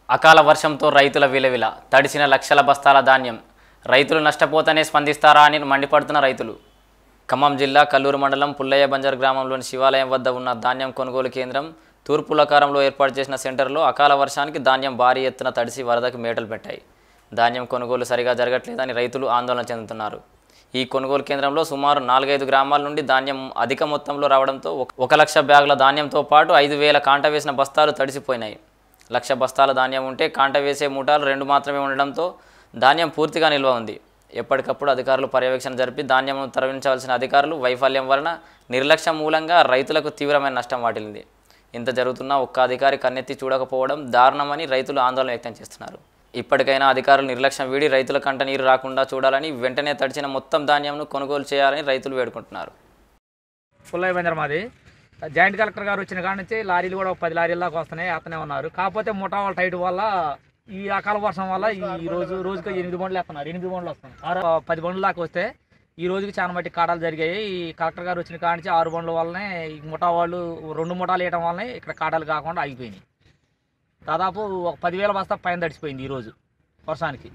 అకాల వర్షంతో రైతుల విలవిల తడిసిన లక్షల బస్తాల ధాన్యం రైతులు నష్టపోతేనే స్పందిస్తారా అని మండిపడుతున్న రైతులు ఖమ్మం జిల్లా కల్లూరు మండలం పుల్లయ్య బంజర్ గ్రామంలోని శివాలయం వద్ద ఉన్న ధాన్యం కొనుగోలు కేంద్రం తూర్పు లకారంలో ఏర్పాటు చేసిన సెంటర్లో అకాల వర్షానికి ధాన్యం భారీ ఎత్తున తడిసి వరదకు మేటలు పెట్టాయి ధాన్యం కొనుగోలు సరిగా జరగట్లేదని రైతులు ఆందోళన చెందుతున్నారు ఈ కొనుగోలు కేంద్రంలో సుమారు నాలుగైదు గ్రామాల నుండి ధాన్యం అధిక మొత్తంలో రావడంతో ఒక- ఒక లక్ష బ్యాగుల ధాన్యంతో పాటు ఐదు వేల కాంట వేసిన బస్తాలు తడిసిపోయినాయి లక్ష బస్తాల ధాన్యం ఉంటే కాంట వేసే మూటాలు రెండు మాత్రమే ఉండడంతో ధాన్యం పూర్తిగా నిల్వ ఉంది ఎప్పటికప్పుడు అధికారులు పర్యవేక్షణ జరిపి ధాన్యమును తరలించవలసిన అధికారులు వైఫల్యం వలన నిర్లక్ష్యం మూలంగా రైతులకు తీవ్రమైన నష్టం వాటిల్లింది ఇంత జరుగుతున్నా ఒక్క అధికారి కన్నెత్తి చూడకపోవడం దారుణమని రైతులు ఆందోళన వ్యక్తం చేస్తున్నారు ఇప్పటికైనా అధికారులు నిర్లక్ష్యం వీడి రైతుల కంట నీరు రాకుండా చూడాలని వెంటనే తడిచిన మొత్తం ధాన్యంను కొనుగోలు చేయాలని రైతులు వేడుకుంటున్నారు పుల్లయ్య బంజర్ మాది జాయింట్ కలెక్టర్ గారు వచ్చిన కాడ నుంచి లారీలు కూడా ఒక పది లారీల దాకా వస్తున్నాయి అతనే ఉన్నారు కాకపోతే ముఠా వాళ్ళ టైట్ వల్ల ఈ అకాల వర్షం వల్ల ఈ రోజు రోజుకి ఎనిమిది బండ్లు వేస్తున్నారు ఎనిమిది బండ్లు వస్తున్నాయి ఆరు పది బండ్లు దాకా వస్తే ఈ రోజుకి చాలా మట్టి కాడాలు జరిగాయి ఈ కలెక్టర్ గారు వచ్చిన కాడ నుంచి ఆరు బండ్ల వల్లనే ఈ ముఠా వాళ్ళు రెండు ముఠాలు వేయడం వల్లనే ఇక్కడ కాడాలు కాకుండా ఆగిపోయినాయి దాదాపు ఒక పదివేల బస్తా పైన తడిసిపోయింది ఈరోజు వర్షానికి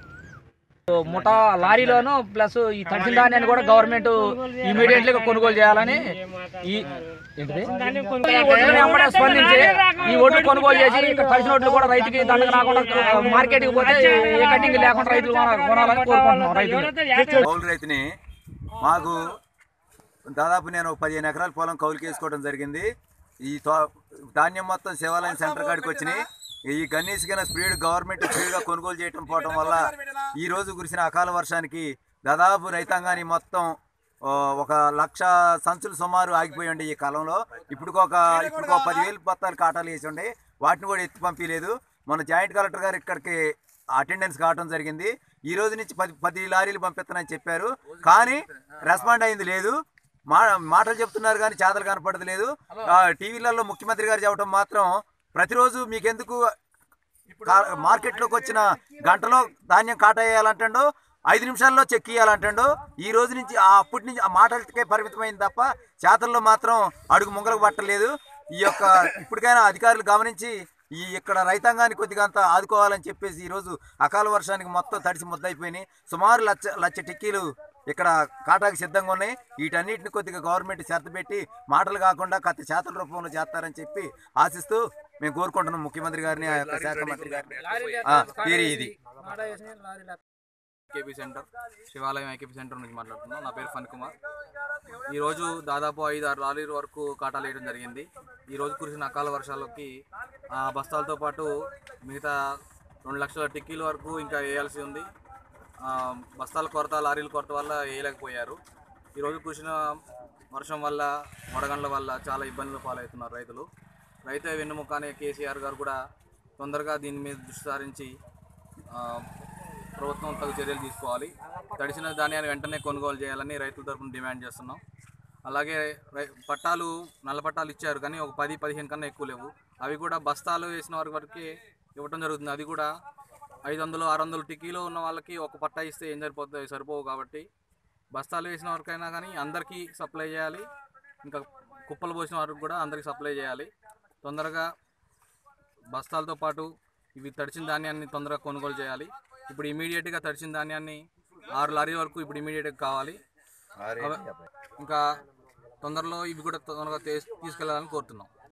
ముఠా లారీలోను ప్లస్ ఈ తడిసిన ధాన్యాన్ని కూడా గవర్నమెంట్ ఇమీడియట్లీ కొనుగోలు చేయాలని ఈ ఏంటిది? ఈ ఒడ్లని వెంబడే స్పందించి ఈ ఒడ్లు కొనుగోలు చేసి ఇక్కడ తడిసిన ఒడ్లు కూడా రైతుకి దండగ రాకుండా మార్కెట్కి పోతే ఏ కటింగ్ లేకుండా రైతులు కొనాలి- కొనాలని కోరుకుంటున్నాం రైతులు కౌలు రైతుని మాకు దాదాపు నేను ఒక పదిహేను ఎకరాల పొలం కౌలుకి వేసుకోవడం జరిగింది ఈ తో- ధాన్యం మొత్తం శివాలయం సెంటర్ కాడికి వచ్చినాయి ఈ గణేష్గిన స్పీడ్ గవర్నమెంట్ స్పీడ్గా కొనుగోలు చేయడం పోవటం వల్ల ఈ రోజు కురిసిన అకాల వర్షానికి దాదాపు రైతాంగాన్ని మొత్తం ఆ, ఒక లక్ష సంచులు సుమారు ఆగిపోయి ఉండే ఈ కాలంలో ఇప్పుడు ఒక ఇప్పుడు ఒక పదివేలు బత్తాలు కాటాలు వేసి ఉండే వాటిని కూడా ఎత్తి పంపించలేదు మన జాయింట్ కలెక్టర్ గారు ఇక్కడికి అటెండెన్స్ కావడం జరిగింది ఈ రోజు నుంచి పది పది లారీలు పంపిస్తానని చెప్పారు కానీ రెస్పాండ్ అయింది లేదు మా మాటలు చెప్తున్నారు కానీ చేతలు కనపడదు లేదు ఆ, టీవీలలో ముఖ్యమంత్రి గారు చెప్పడం మాత్రం ప్రతిరోజు మీకెందుకు కా- మార్కెట్లోకి వచ్చిన గంటలో ధాన్యం కాటేయాలంటాడో ఐదు నిమిషాల్లో చెక్ ఇయ్యాలంటాడో ఈ రోజు నుంచి ఆ అప్పటి నుంచి ఆ మాటలకే పరిమితమైంది తప్ప చేతల్లో మాత్రం అడుగు ముంగలకు పట్టలేదు ఈ యొక్క ఇప్పటికైనా అధికారులు గమనించి ఈ ఇక్కడ రైతాంగాన్ని కొద్దిగా అంత ఆదుకోవాలని చెప్పేసి ఈరోజు అకాల వర్షానికి మొత్తం తడిసి ముద్దయిపోయినాయి సుమారు లక్ష లక్ష టిక్కీలు ఇక్కడ కాటాకి సిద్ధంగా ఉన్నాయి వీటన్నిటిని కొద్దిగా గవర్నమెంట్ శ్రద్ధ పెట్టి మాటలు కాకుండా కత్త చేతల రూపంలో చేస్తారని చెప్పి ఆశిస్తూ మేము కోరుకుంటున్నాం ముఖ్యమంత్రి గారిని ఆ యొక్క శాఖ మంత్రి గారిని ఆ, తీరి ఇది ఐకేపీ సెంటర్ శివాలయం ఐకేపీ సెంటర్ నుంచి మాట్లాడుతున్నాం నా పేరు ఫన్ కుమార్ ఈరోజు దాదాపు ఐదు ఆరు లారీల వరకు కాటాలు వేయడం జరిగింది ఈరోజు కురిసిన అకాల వర్షాలకి ఆ బస్తాలతో పాటు మిగతా రెండు లక్షల టిక్కీల వరకు ఇంకా వేయాల్సి ఉంది ఆ, బస్తాల కొరత లారీల కొరత వల్ల వేయలేకపోయారు ఈరోజు కురిసిన వర్షం వల్ల వడగండ్ల వల్ల చాలా ఇబ్బందులు పాలవుతున్నారు రైతులు రైతు వెన్నుముక అనే కేసీఆర్ గారు కూడా తొందరగా దీని మీద దృష్టి సారించి ఆ, ప్రభుత్వం తగు చర్యలు తీసుకోవాలి తడిసిన ధాన్యాన్ని వెంటనే కొనుగోలు చేయాలని రైతుల తరఫున డిమాండ్ చేస్తున్నాం అలాగే రై పట్టాలు నల్ల పట్టాలు ఇచ్చారు కానీ ఒక పది పదిహేను కన్నా ఎక్కువ లేవు అవి కూడా బస్తాలు వేసిన వారి వరకే ఇవ్వటం జరుగుతుంది అది కూడా ఐదు వందలు ఆరు వందలు టిక్కీలో ఉన్న వాళ్ళకి ఒక పట్టా ఇస్తే ఏం సరిపోతుంది సరిపోవు కాబట్టి బస్తాలు వేసిన వరకైనా కానీ అందరికీ సప్లై చేయాలి ఇంకా కుప్పలు పోసిన వారికి కూడా అందరికీ సప్లై చేయాలి తొందరగా బస్తాలతో పాటు ఇవి తడిచిన ధాన్యాన్ని తొందరగా కొనుగోలు చేయాలి ఇప్పుడు ఇమీడియట్గా తడిచిన ధాన్యాన్ని ఆరు లారీ వరకు ఇప్పుడు ఇమీడియట్గా కావాలి అవ- ఇంకా తొందరలో ఇవి కూడా తొందరగా తీ- తీసుకెళ్లాలని కోరుతున్నాం